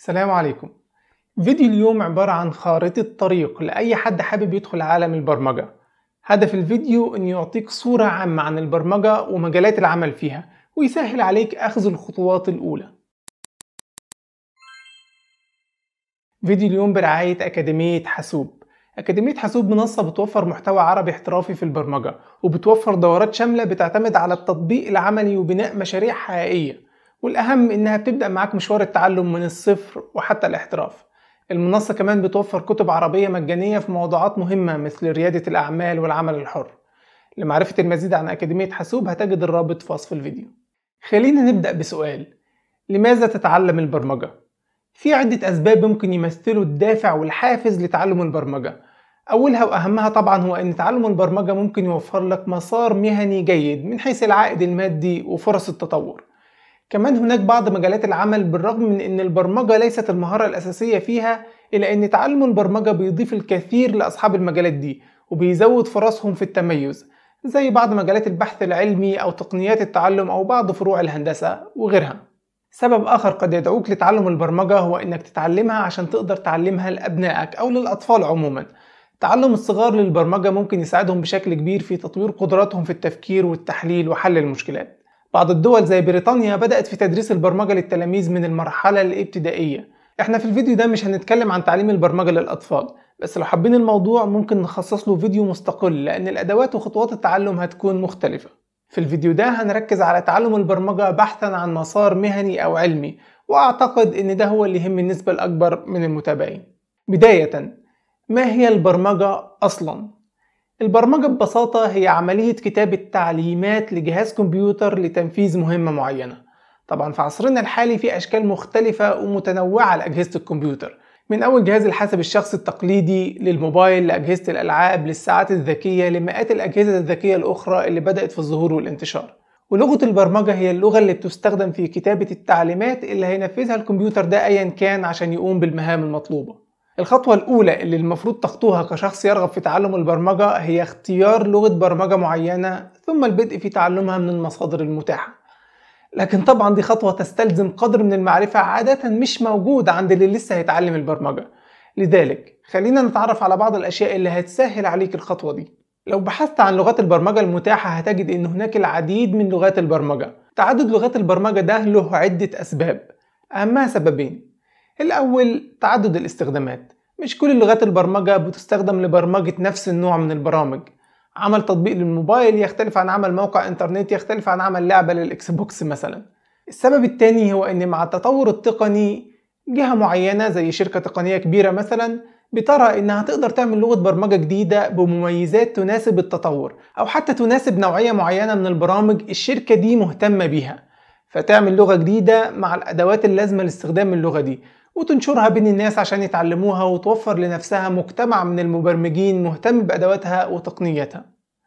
السلام عليكم فيديو اليوم عبارة عن خارطة طريق لأي حد حابب يدخل عالم البرمجة هدف الفيديو أن يعطيك صورة عامة عن البرمجة ومجالات العمل فيها ويسهل عليك أخذ الخطوات الأولى فيديو اليوم برعاية أكاديمية حاسوب أكاديمية حاسوب منصة بتوفر محتوى عربي احترافي في البرمجة وبتوفر دورات شاملة بتعتمد على التطبيق العملي وبناء مشاريع حقيقية والأهم إنها بتبدأ معاك مشوار التعلم من الصفر وحتى الاحتراف المنصة كمان بتوفر كتب عربية مجانية في موضوعات مهمة مثل ريادة الأعمال والعمل الحر لمعرفة المزيد عن أكاديمية حاسوب هتجد الرابط في وصف الفيديو خلينا نبدأ بسؤال لماذا تتعلم البرمجة؟ في عدة أسباب ممكن يمثلوا الدافع والحافز لتعلم البرمجة أولها وأهمها طبعا هو أن تعلم البرمجة ممكن يوفر لك مسار مهني جيد من حيث العائد المادي وفرص التطور كمان هناك بعض مجالات العمل بالرغم من ان البرمجة ليست المهارة الأساسية فيها إلا أن تعلم البرمجة بيضيف الكثير لأصحاب المجالات دي وبيزود فرصهم في التميز زي بعض مجالات البحث العلمي أو تقنيات التعلم أو بعض فروع الهندسة وغيرها سبب آخر قد يدعوك لتعلم البرمجة هو إنك تتعلمها عشان تقدر تعلمها لأبنائك أو للأطفال عموما تعلم الصغار للبرمجة ممكن يساعدهم بشكل كبير في تطوير قدراتهم في التفكير والتحليل وحل المشكلات بعض الدول زي بريطانيا بدأت في تدريس البرمجة للتلاميذ من المرحلة الابتدائية احنا في الفيديو ده مش هنتكلم عن تعليم البرمجة للأطفال بس لو حابين الموضوع ممكن نخصص له فيديو مستقل لأن الأدوات وخطوات التعلم هتكون مختلفة في الفيديو ده هنركز على تعلم البرمجة بحثا عن مسار مهني أو علمي وأعتقد إن ده هو اللي يهم النسبة الأكبر من المتابعين بداية ما هي البرمجة أصلاً؟ البرمجة ببساطة هي عملية كتابة تعليمات لجهاز كمبيوتر لتنفيذ مهمة معينة طبعا في عصرنا الحالي في أشكال مختلفة ومتنوعة لأجهزة الكمبيوتر من أول جهاز الحاسب الشخصي التقليدي للموبايل لأجهزة الألعاب للساعات الذكية لمئات الأجهزة الذكية الأخرى اللي بدأت في الظهور والانتشار ولغة البرمجة هي اللغة اللي بتستخدم في كتابة التعليمات اللي هينفذها الكمبيوتر ده أيا كان عشان يقوم بالمهام المطلوبة الخطوة الأولى اللي المفروض تخطوها كشخص يرغب في تعلم البرمجة هي اختيار لغة برمجة معينة ثم البدء في تعلمها من المصادر المتاحة لكن طبعا دي خطوة تستلزم قدر من المعرفة عادة مش موجود عند اللي لسه هيتعلم البرمجة لذلك خلينا نتعرف على بعض الأشياء اللي هتسهل عليك الخطوة دي لو بحثت عن لغات البرمجة المتاحة هتجد إن هناك العديد من لغات البرمجة تعدد لغات البرمجة ده له عدة أسباب أهمها سببين الأول تعدد الاستخدامات مش كل لغات البرمجة بتستخدم لبرمجة نفس النوع من البرامج عمل تطبيق للموبايل يختلف عن عمل موقع انترنت يختلف عن عمل لعبة للإكس بوكس مثلا السبب التاني هو ان مع التطور التقني جهة معينة زي شركة تقنية كبيرة مثلا بترى انها تقدر تعمل لغة برمجة جديدة بمميزات تناسب التطور او حتى تناسب نوعية معينة من البرامج الشركة دي مهتمة بيها فتعمل لغة جديدة مع الادوات اللازمة لاستخدام اللغة دي وتنشرها بين الناس عشان يتعلموها وتوفر لنفسها مجتمع من المبرمجين مهتم بأدواتها وتقنيتها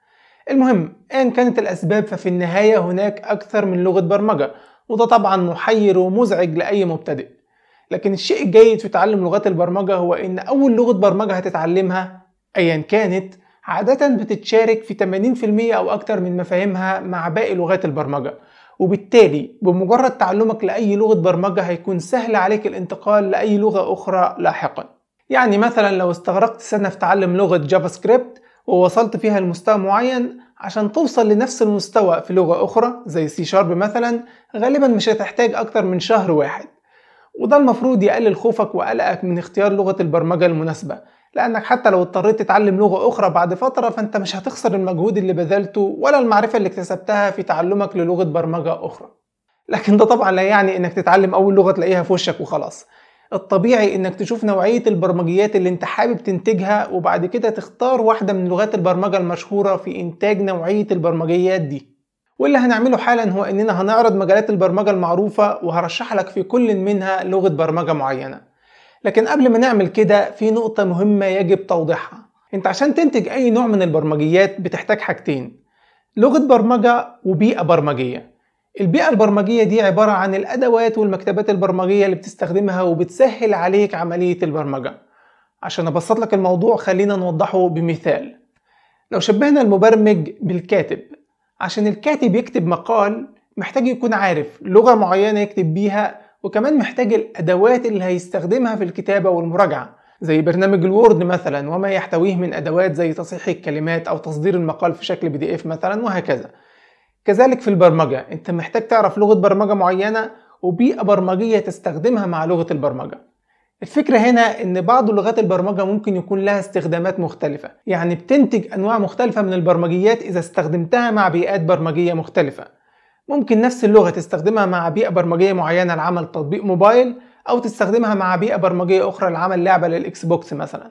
المهم أيا كانت الأسباب ففي النهاية هناك أكثر من لغة برمجة وده طبعا محير ومزعج لأي مبتدئ لكن الشيء الجيد في تعلم لغات البرمجة هو إن أول لغة برمجة هتتعلمها أيا كانت عادة بتتشارك في 80% أو أكثر من مفاهيمها مع باقي لغات البرمجة وبالتالي بمجرد تعلمك لأي لغة برمجة هيكون سهل عليك الانتقال لأي لغة أخرى لاحقا يعني مثلا لو استغرقت سنة في تعلم لغة جافا سكريبت ووصلت فيها لمستوى معين عشان توصل لنفس المستوى في لغة أخرى زي سي شارب مثلا غالبا مش هتحتاج أكتر من شهر واحد وده المفروض يقلل خوفك وقلقك من اختيار لغة البرمجة المناسبة لأنك حتى لو اضطريت تتعلم لغة أخرى بعد فترة فأنت مش هتخسر المجهود اللي بذلته ولا المعرفة اللي اكتسبتها في تعلمك للغة برمجة أخرى لكن ده طبعا لا يعني إنك تتعلم أول لغة تلاقيها في وشك وخلاص الطبيعي إنك تشوف نوعية البرمجيات اللي أنت حابب تنتجها وبعد كده تختار واحدة من لغات البرمجة المشهورة في إنتاج نوعية البرمجيات دي واللي هنعمله حالا هو إننا هنعرض مجالات البرمجة المعروفة وهرشح لك في كل منها لغة برمجة معينة لكن قبل ما نعمل كده في نقطة مهمة يجب توضيحها انت عشان تنتج اي نوع من البرمجيات بتحتاج حاجتين لغة برمجة وبيئة برمجية البيئة البرمجية دي عبارة عن الأدوات والمكتبات البرمجية اللي بتستخدمها وبتسهل عليك عملية البرمجة عشان أبسط لك الموضوع خلينا نوضحه بمثال لو شبهنا المبرمج بالكاتب عشان الكاتب يكتب مقال محتاج يكون عارف لغة معينة يكتب بيها وكمان محتاج الأدوات اللي هيستخدمها في الكتابة والمراجعة زي برنامج الوورد مثلا وما يحتويه من أدوات زي تصحيح الكلمات أو تصدير المقال في شكل بي دي اف مثلا وهكذا كذلك في البرمجة انت محتاج تعرف لغة برمجة معينة وبيئة برمجية تستخدمها مع لغة البرمجة الفكرة هنا ان بعض لغات البرمجة ممكن يكون لها استخدامات مختلفة يعني بتنتج انواع مختلفة من البرمجيات اذا استخدمتها مع بيئات برمجية مختلفة ممكن نفس اللغة تستخدمها مع بيئة برمجية معينة لعمل تطبيق موبايل او تستخدمها مع بيئة برمجية اخرى لعمل لعبة للاكس بوكس مثلا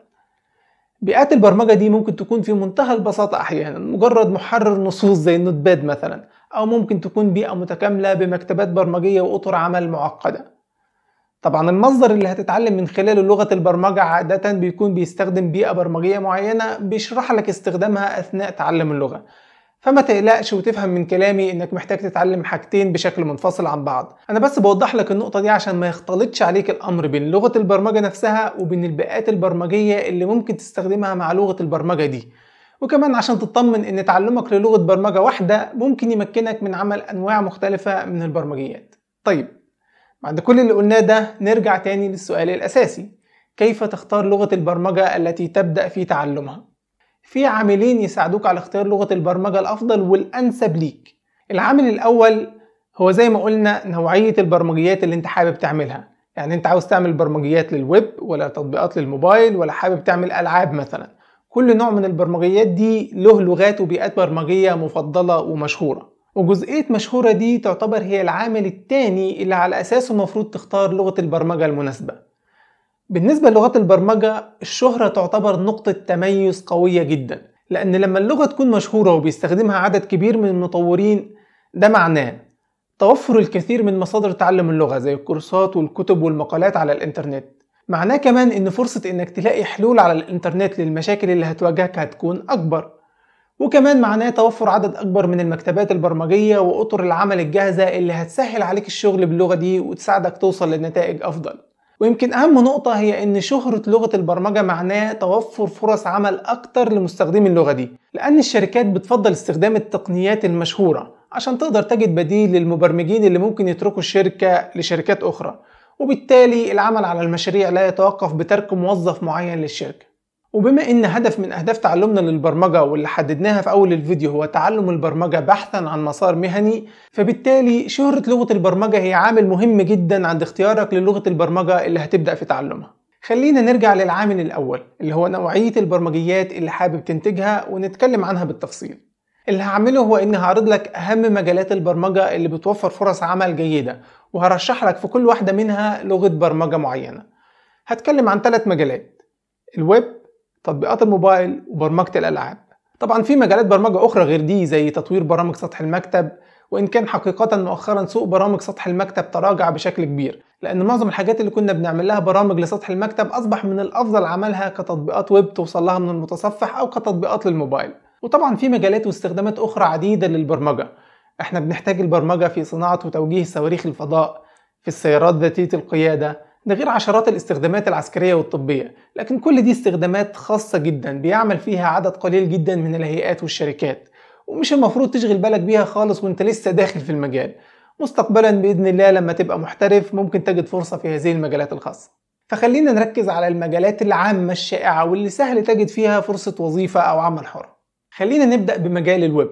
بيئات البرمجة دي ممكن تكون في منتهى البساطة أحيانا مجرد محرر نصوص زي النوت باد مثلا أو ممكن تكون بيئة متكاملة بمكتبات برمجية وأطر عمل معقدة طبعا المصدر اللي هتتعلم من خلاله لغة البرمجة عادة بيكون بيستخدم بيئة برمجية معينة بيشرح لك استخدامها أثناء تعلم اللغة فما تقلقش وتفهم من كلامي انك محتاج تتعلم حاجتين بشكل منفصل عن بعض انا بس بوضح لك النقطه دي عشان ما يختلطش عليك الامر بين لغه البرمجه نفسها وبين البيئات البرمجيه اللي ممكن تستخدمها مع لغه البرمجه دي وكمان عشان تطمن ان تعلمك للغه برمجه واحده ممكن يمكنك من عمل انواع مختلفه من البرمجيات طيب بعد كل اللي قلناه ده نرجع تاني للسؤال الاساسي كيف تختار لغه البرمجه التي تبدا في تعلمها في عاملين يساعدوك على اختيار لغة البرمجة الأفضل والأنسب ليك العامل الأول هو زي ما قلنا نوعية البرمجيات اللي انت حابب تعملها يعني انت عاوز تعمل برمجيات للويب ولا تطبيقات للموبايل ولا حابب تعمل ألعاب مثلا كل نوع من البرمجيات دي له لغات وبيئات برمجية مفضلة ومشهورة وجزئية مشهورة دي تعتبر هي العامل التاني اللي على أساسه المفروض تختار لغة البرمجة المناسبة بالنسبة للغات البرمجة الشهرة تعتبر نقطة تميز قوية جدا لأن لما اللغة تكون مشهورة وبيستخدمها عدد كبير من المطورين ده معناه توفر الكثير من مصادر تعلم اللغة زي الكورسات والكتب والمقالات على الإنترنت معناه كمان إن فرصة إنك تلاقي حلول على الإنترنت للمشاكل اللي هتواجهك هتكون أكبر وكمان معناه توفر عدد أكبر من المكتبات البرمجية وأطر العمل الجاهزة اللي هتسهل عليك الشغل باللغة دي وتساعدك توصل لنتائج أفضل ويمكن أهم نقطة هي إن شهرة لغة البرمجة معناه توفر فرص عمل أكتر لمستخدمي اللغة دي لأن الشركات بتفضل استخدام التقنيات المشهورة عشان تقدر تجد بديل للمبرمجين اللي ممكن يتركوا الشركة لشركات أخرى وبالتالي العمل على المشاريع لا يتوقف بترك موظف معين للشركة وبما ان هدف من اهداف تعلمنا للبرمجه واللي حددناها في اول الفيديو هو تعلم البرمجه بحثا عن مسار مهني فبالتالي شهره لغه البرمجه هي عامل مهم جدا عند اختيارك للغه البرمجه اللي هتبدا في تعلمها خلينا نرجع للعامل الاول اللي هو نوعيه البرمجيات اللي حابب تنتجها ونتكلم عنها بالتفصيل اللي هعمله هو اني هعرض لك اهم مجالات البرمجه اللي بتوفر فرص عمل جيده وهرشح لك في كل واحده منها لغه برمجه معينه هتكلم عن ثلاث مجالات الويب تطبيقات الموبايل وبرمجة الألعاب طبعا في مجالات برمجة أخرى غير دي زي تطوير برامج سطح المكتب وإن كان حقيقة مؤخرا سوق برامج سطح المكتب تراجع بشكل كبير لأن معظم الحاجات اللي كنا بنعمل لها برامج لسطح المكتب أصبح من الأفضل عملها كتطبيقات ويب توصل لها من المتصفح أو كتطبيقات للموبايل وطبعا في مجالات واستخدامات أخرى عديدة للبرمجة احنا بنحتاج البرمجة في صناعة وتوجيه صواريخ الفضاء في السيارات ذاتية القيادة ده غير عشرات الاستخدامات العسكرية والطبية لكن كل دي استخدامات خاصة جدا بيعمل فيها عدد قليل جدا من الهيئات والشركات ومش المفروض تشغل بالك بيها خالص وانت لسه داخل في المجال مستقبلا بإذن الله لما تبقى محترف ممكن تجد فرصة في هذه المجالات الخاصة فخلينا نركز على المجالات العامة الشائعة واللي سهل تجد فيها فرصة وظيفة أو عمل حر خلينا نبدأ بمجال الويب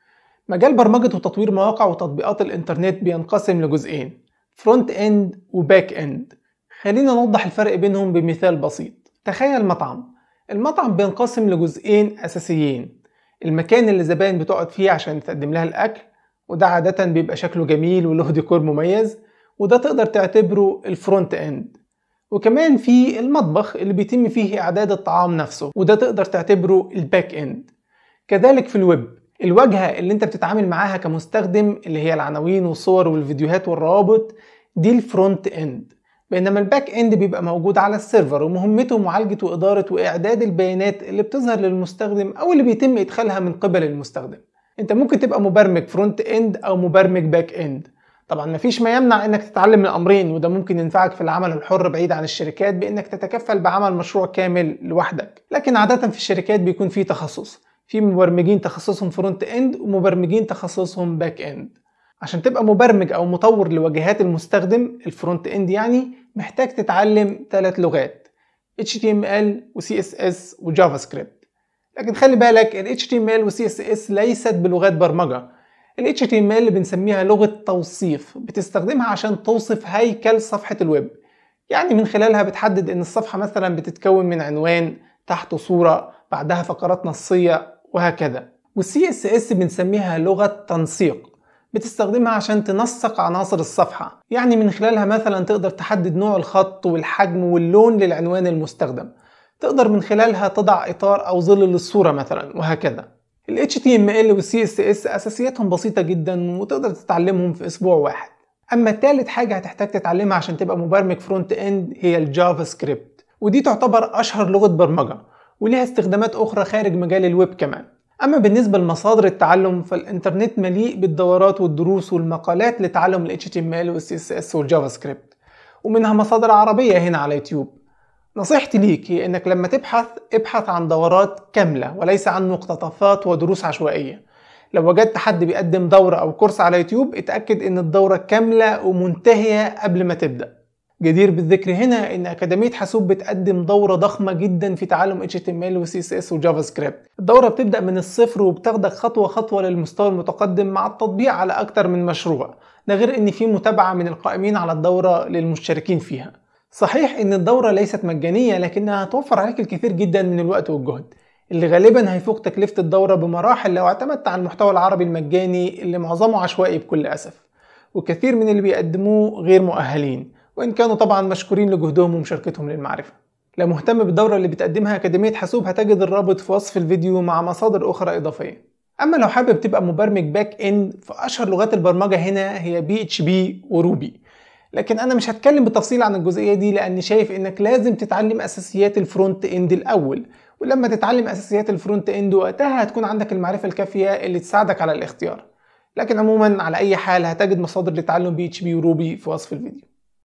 مجال برمجة وتطوير مواقع وتطبيقات الإنترنت بينقسم لجزئين فرونت إند وباك إند خلينا نوضح الفرق بينهم بمثال بسيط تخيل مطعم المطعم بينقسم لجزئين أساسيين المكان اللي الزبائن بتقعد فيه عشان تقدم لها الأكل وده عادة بيبقى شكله جميل وله ديكور مميز وده تقدر تعتبره الفرونت اند وكمان في المطبخ اللي بيتم فيه إعداد الطعام نفسه وده تقدر تعتبره الباك اند كذلك في الويب الواجهة اللي انت بتتعامل معاها كمستخدم اللي هي العناوين والصور والفيديوهات والروابط دي الفرونت اند بينما الباك اند بيبقى موجود على السيرفر ومهمته معالجة وإدارة وإعداد البيانات اللي بتظهر للمستخدم أو اللي بيتم إدخالها من قبل المستخدم انت ممكن تبقى مبرمج فرونت اند او مبرمج باك اند طبعا مفيش ما يمنع انك تتعلم الامرين وده ممكن ينفعك في العمل الحر بعيد عن الشركات بانك تتكفل بعمل مشروع كامل لوحدك لكن عادة في الشركات بيكون في تخصص في مبرمجين تخصصهم فرونت اند ومبرمجين تخصصهم باك اند عشان تبقى مبرمج أو مطور لواجهات المستخدم الفرونت اند يعني محتاج تتعلم ثلاث لغات HTML و CSS و جافا سكريبت لكن خلي بالك ال HTML و CSS ليست بلغات برمجة ال HTML اللي بنسميها لغة توصيف بتستخدمها عشان توصف هيكل صفحة الويب يعني من خلالها بتحدد ان الصفحة مثلا بتتكون من عنوان تحته صورة بعدها فقرات نصية وهكذا والسي اس اس بنسميها لغة تنسيق بتستخدمها عشان تنسق عناصر الصفحة يعني من خلالها مثلا تقدر تحدد نوع الخط والحجم واللون للعنوان المستخدم تقدر من خلالها تضع إطار أو ظل للصورة مثلا وهكذا ال HTML وال CSS أساسياتهم بسيطة جدا وتقدر تتعلمهم في أسبوع واحد أما تالت حاجة هتحتاج تتعلمها عشان تبقى مبرمج فرونت إند هي الجافا سكريبت ودي تعتبر أشهر لغة برمجة وليها استخدامات أخرى خارج مجال الويب كمان أما بالنسبة لمصادر التعلم فالإنترنت مليء بالدورات والدروس والمقالات لتعلم ال HTML وال CSS والجافا سكريبت ومنها مصادر عربية هنا على يوتيوب نصيحتي ليك هي انك لما تبحث ابحث عن دورات كاملة وليس عن مقتطفات ودروس عشوائية لو وجدت حد بيقدم دورة او كورس على يوتيوب اتأكد ان الدورة كاملة ومنتهية قبل ما تبدأ جدير بالذكر هنا ان اكاديمية حاسوب بتقدم دورة ضخمة جدا في تعلم HTML و CSS وجافا سكريبت الدورة بتبدأ من الصفر وبتاخدك خطوة خطوة للمستوى المتقدم مع التطبيق على اكتر من مشروع ده غير ان في متابعة من القائمين على الدورة للمشتركين فيها صحيح ان الدورة ليست مجانية لكنها هتوفر عليك الكثير جدا من الوقت والجهد اللي غالبا هيفوق تكلفة الدورة بمراحل لو اعتمدت على المحتوى العربي المجاني اللي معظمه عشوائي بكل أسف وكثير من اللي بيقدموه غير مؤهلين وإن كانوا طبعا مشكورين لجهدهم ومشاركتهم للمعرفة لو مهتم بالدورة اللي بتقدمها أكاديمية حاسوب هتجد الرابط في وصف الفيديو مع مصادر أخرى إضافية أما لو حابب تبقى مبرمج باك إند فأشهر لغات البرمجة هنا هي بي اتش بي وروبي لكن انا مش هتكلم بالتفصيل عن الجزئيه دي لاني شايف انك لازم تتعلم اساسيات الفرونت اند الاول ولما تتعلم اساسيات الفرونت اند وقتها هتكون عندك المعرفه الكافيه اللي تساعدك على الاختيار لكن عموما على اي حال هتجد مصادر لتعلم بي اتش بي وروبي في وصف الفيديو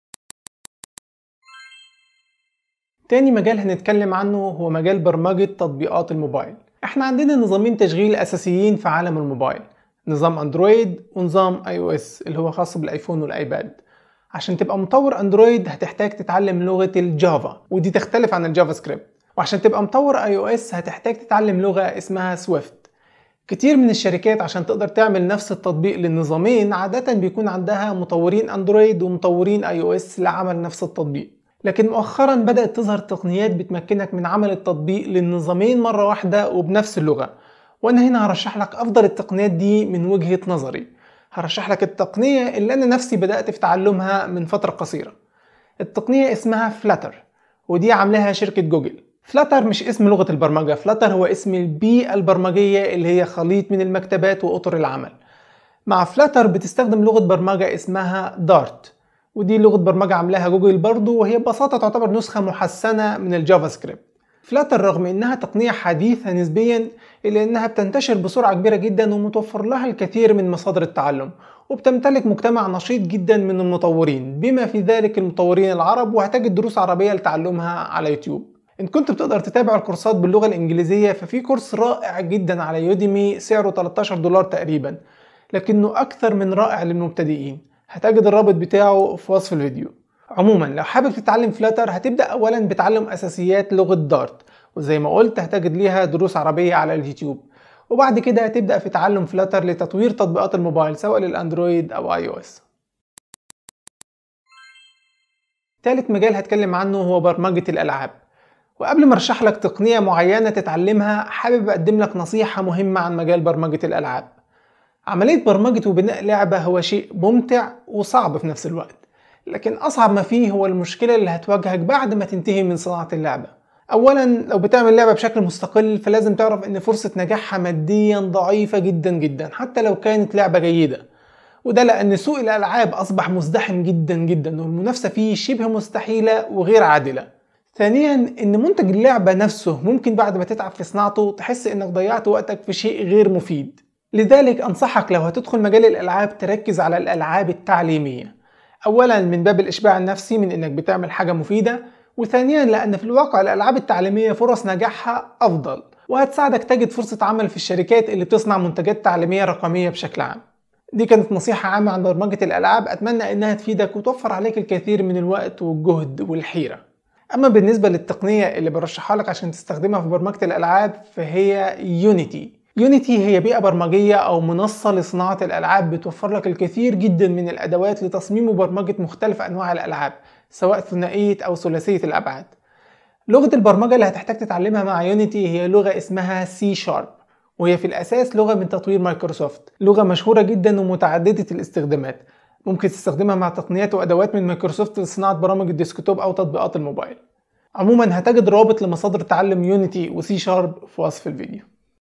تاني مجال هنتكلم عنه هو مجال برمجة تطبيقات الموبايل احنا عندنا نظامين تشغيل اساسيين في عالم الموبايل نظام اندرويد ونظام اي او اس اللي هو خاص بالايفون والايباد عشان تبقى مطور اندرويد هتحتاج تتعلم لغة الجافا ودي تختلف عن الجافا سكريبت وعشان تبقى مطور اي او اس هتحتاج تتعلم لغة اسمها سويفت كتير من الشركات عشان تقدر تعمل نفس التطبيق للنظامين عادة بيكون عندها مطورين اندرويد ومطورين اي او اس لعمل نفس التطبيق لكن مؤخرا بدأت تظهر تقنيات بتمكنك من عمل التطبيق للنظامين مرة واحدة وبنفس اللغة وانا هنا هرشح لك افضل التقنيات دي من وجهة نظري هرشح لك التقنية اللي أنا نفسي بدأت في تعلمها من فترة قصيرة التقنية اسمها فلاتر ودي عاملاها شركة جوجل فلاتر مش اسم لغة البرمجة فلاتر هو اسم البيئة البرمجية اللي هي خليط من المكتبات وأطر العمل مع فلاتر بتستخدم لغة برمجة اسمها دارت ودي لغة برمجة عاملاها جوجل برضو وهي ببساطة تعتبر نسخة محسنة من الجافا سكريبت فلاتر رغم انها تقنية حديثة نسبيا الا انها بتنتشر بسرعة كبيرة جدا ومتوفر لها الكثير من مصادر التعلم وبتمتلك مجتمع نشيط جدا من المطورين بما في ذلك المطورين العرب وهتجد دروس عربية لتعلمها على يوتيوب ان كنت بتقدر تتابع الكورسات باللغة الانجليزية ففي كورس رائع جدا على يوديمي سعره 13 دولار تقريبا لكنه اكثر من رائع للمبتدئين هتجد الرابط بتاعه في وصف الفيديو عموما لو حابب تتعلم فلاتر هتبدأ أولا بتعلم أساسيات لغة دارت وزي ما قلت هتجد ليها دروس عربية على اليوتيوب وبعد كده هتبدأ في تعلم فلاتر لتطوير تطبيقات الموبايل سواء للأندرويد أو اي او اس تالت مجال هتكلم عنه هو برمجة الألعاب وقبل ما ارشح لك تقنية معينة تتعلمها حابب أقدم لك نصيحة مهمة عن مجال برمجة الألعاب عملية برمجة وبناء لعبة هو شيء ممتع وصعب في نفس الوقت لكن أصعب ما فيه هو المشكلة اللي هتواجهك بعد ما تنتهي من صناعة اللعبة أولا لو بتعمل لعبة بشكل مستقل فلازم تعرف إن فرصة نجاحها ماديا ضعيفة جدا جدا حتى لو كانت لعبة جيدة وده لأن سوق الألعاب أصبح مزدحم جدا جدا والمنافسة فيه شبه مستحيلة وغير عادلة ثانيا ان منتج اللعبة نفسه ممكن بعد ما تتعب في صناعته تحس انك ضيعت وقتك في شيء غير مفيد لذلك انصحك لو هتدخل مجال الالعاب تركز على الالعاب التعليمية اولا من باب الاشباع النفسي من انك بتعمل حاجة مفيدة وثانيا لان في الواقع الالعاب التعليمية فرص نجاحها افضل وهتساعدك تجد فرصة عمل في الشركات اللي بتصنع منتجات تعليمية رقمية بشكل عام دي كانت نصيحة عامة عن برمجة الألعاب أتمنى إنها تفيدك وتوفر عليك الكثير من الوقت والجهد والحيرة أما بالنسبة للتقنية اللي برشحها لك عشان تستخدمها في برمجة الألعاب فهي يونيتي يونيتي هي بيئة برمجية أو منصة لصناعة الألعاب بتوفر لك الكثير جدا من الأدوات لتصميم وبرمجة مختلف أنواع الألعاب سواء ثنائية أو ثلاثية الأبعاد لغة البرمجة اللي هتحتاج تتعلمها مع يونيتي هي لغة اسمها سي شارب وهي في الأساس لغة من تطوير مايكروسوفت لغة مشهورة جدا ومتعددة الاستخدامات ممكن تستخدمها مع تقنيات وأدوات من مايكروسوفت لصناعة برامج الديسكتوب أو تطبيقات الموبايل عموما هتجد رابط لمصادر تعلم يونيتي وسي شارب في وصف الفيديو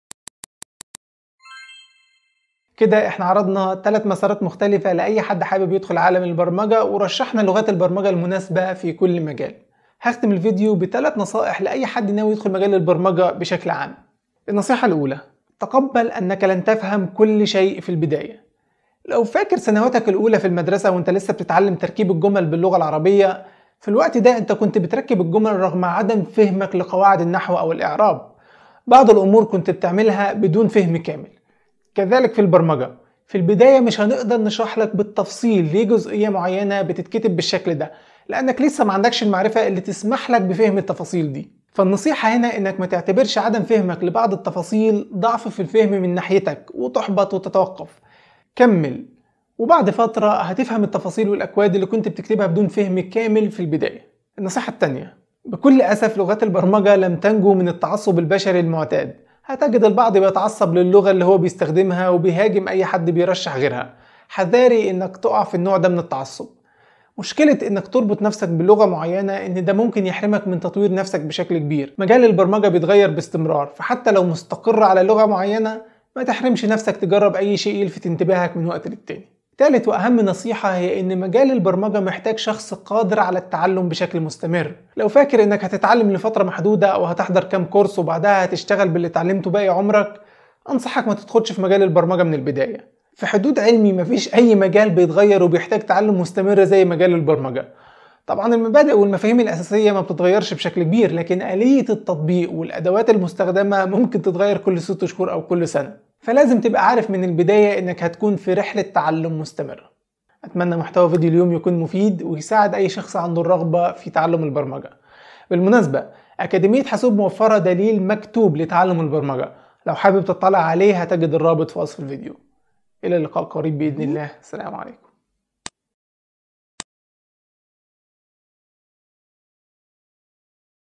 كده احنا عرضنا ثلاث مسارات مختلفة لأي حد حابب يدخل عالم البرمجة ورشحنا لغات البرمجة المناسبة في كل مجال هختم الفيديو بثلاث نصائح لأي حد ناوي يدخل مجال البرمجة بشكل عام النصيحة الأولى تقبل أنك لن تفهم كل شيء في البداية لو فاكر سنواتك الأولى في المدرسة وأنت لسه بتتعلم تركيب الجمل باللغة العربية في الوقت ده أنت كنت بتركب الجمل رغم عدم فهمك لقواعد النحو أو الإعراب بعض الأمور كنت بتعملها بدون فهم كامل كذلك في البرمجة في البداية مش هنقدر نشرح لك بالتفصيل ليه جزئية معينة بتتكتب بالشكل ده لأنك لسه ما عندكش المعرفة اللي تسمح لك بفهم التفاصيل دي فالنصيحة هنا إنك ما تعتبرش عدم فهمك لبعض التفاصيل ضعف في الفهم من ناحيتك وتحبط وتتوقف كمل وبعد فترة هتفهم التفاصيل والأكواد اللي كنت بتكتبها بدون فهم كامل في البداية النصيحة التانية بكل أسف لغات البرمجة لم تنجو من التعصب البشري المعتاد هتجد البعض بيتعصب للغة اللي هو بيستخدمها وبيهاجم أي حد بيرشح غيرها حذاري إنك تقع في النوع ده من التعصب مشكلة انك تربط نفسك بلغة معينة ان ده ممكن يحرمك من تطوير نفسك بشكل كبير مجال البرمجة بيتغير باستمرار فحتى لو مستقر على لغة معينة ما تحرمش نفسك تجرب اي شيء يلفت انتباهك من وقت للتاني تالت واهم نصيحة هي ان مجال البرمجة محتاج شخص قادر على التعلم بشكل مستمر لو فاكر انك هتتعلم لفترة محدودة او هتحضر كام كورس وبعدها هتشتغل باللي اتعلمته باقي عمرك انصحك ما تدخلش في مجال البرمجة من البداية في حدود علمي مفيش أي مجال بيتغير وبيحتاج تعلم مستمر زي مجال البرمجة طبعا المبادئ والمفاهيم الأساسية ما بتتغيرش بشكل كبير لكن آلية التطبيق والأدوات المستخدمة ممكن تتغير كل ست شهور أو كل سنة فلازم تبقى عارف من البداية إنك هتكون في رحلة تعلم مستمرة أتمنى محتوى فيديو اليوم يكون مفيد ويساعد أي شخص عنده الرغبة في تعلم البرمجة بالمناسبة أكاديمية حاسوب موفرة دليل مكتوب لتعلم البرمجة لو حابب تطلع عليه هتجد الرابط في وصف الفيديو إلى اللقاء قريب بإذن الله السلام عليكم